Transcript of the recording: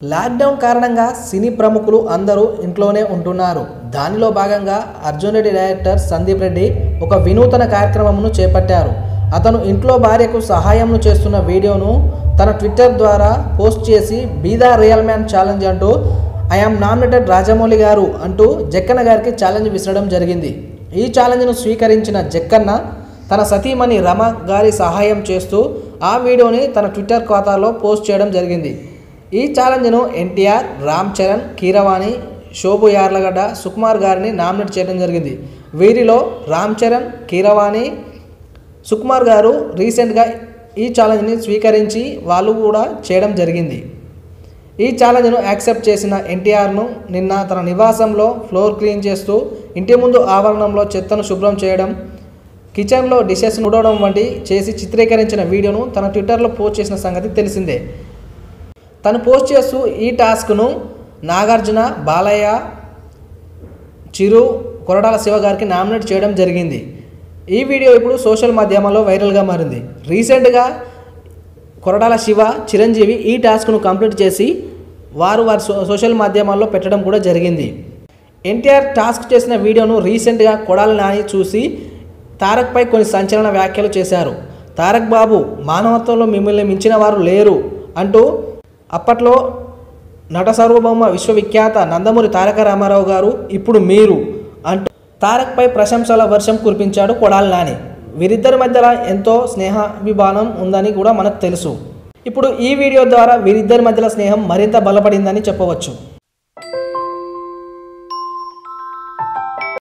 lockdown కారణంగా సినీ ప్రముఖులు అందరూ ఇంట్లోనే ఉంటున్నారు దానిలో భాగంగా అర్జున్ రెడ్డి డైరెక్టర్ సందీప్ రెడ్డి ఒక వినూతన కార్యక్రమంను చేపట్టారు అతను ఇంట్లో భార్యకు సహాయం చేస్తున్న వీడియోను తన ట్విట్టర్ ద్వారా పోస్ట్ చేసి బీదా రియల్ మ్యాన్ ఛాలెంజ్ అంటూ ఐఆమ్ నామినేటెడ్ రాజమౌళి గారు అంటూ జక్కన్న గారికి ఛాలెంజ్ విసరడం జరిగింది ఈ ఛాలెంజ్ను స్వీకరించిన జక్కన్న తన సతీమణి రమ గారి సహాయం చేస్తూ ఆ వీడియోని తన ట్విట్టర్ ఖాతాలో పోస్ట్ చేయడం జరిగింది ఈ ఛాలెంజ్ను ఎన్టీఆర్ రామ్ చరణ్ కీరవాణి శోభు యార్లగడ్డ సుకుమార్ గారిని నామినేట్ చేయడం జరిగింది వీరిలో రామ్ చరణ్ కీరవాణి సుకుమార్ గారు రీసెంట్గా ఈ ఛాలెంజ్ని స్వీకరించి వాళ్ళు కూడా చేయడం జరిగింది ఈ ఛాలెంజ్ను యాక్సెప్ట్ చేసిన ఎన్టీఆర్ను నిన్న తన నివాసంలో ఫ్లోర్ క్లీన్ చేస్తూ ఇంటి ముందు ఆవరణంలో చెత్తను శుభ్రం చేయడం కిచెన్లో డిషెస్ ఉడవడం వంటి చేసి చిత్రీకరించిన వీడియోను తన ట్విట్టర్లో పోస్ట్ చేసిన సంగతి తెలిసిందే తను పోస్ట్ చేస్తూ ఈ టాస్క్ను నాగార్జున బాలయ్య చిరు కొరటాల శివ గారికి నామినేట్ చేయడం జరిగింది ఈ వీడియో ఇప్పుడు సోషల్ మాధ్యమాల్లో వైరల్గా మారింది రీసెంట్గా కొరటాల శివ చిరంజీవి ఈ టాస్క్ను కంప్లీట్ చేసి వారు వారి సో సోషల్ మాధ్యమాల్లో పెట్టడం కూడా జరిగింది ఎన్టీఆర్ టాస్క్ చేసిన వీడియోను రీసెంట్గా కొడాలి నాని చూసి తారక్పై కొన్ని సంచలన వ్యాఖ్యలు చేశారు తారక్ బాబు మానవత్వంలో మిమ్మల్ని మించిన వారు లేరు అంటూ అప్పట్లో నట సార్వభౌమ విశ్వవిఖ్యాత నందమూరి తారక రామారావు గారు ఇప్పుడు మీరు అంటూ తారక్పై ప్రశంసల వర్షం కురిపించాడు కొడాలి నాని వీరిద్దరి మధ్యలో ఎంతో స్నేహాభిమానం ఉందని కూడా మనకు తెలుసు ఇప్పుడు ఈ వీడియో ద్వారా వీరిద్దరి మధ్యలో స్నేహం మరింత బలపడిందని చెప్పవచ్చు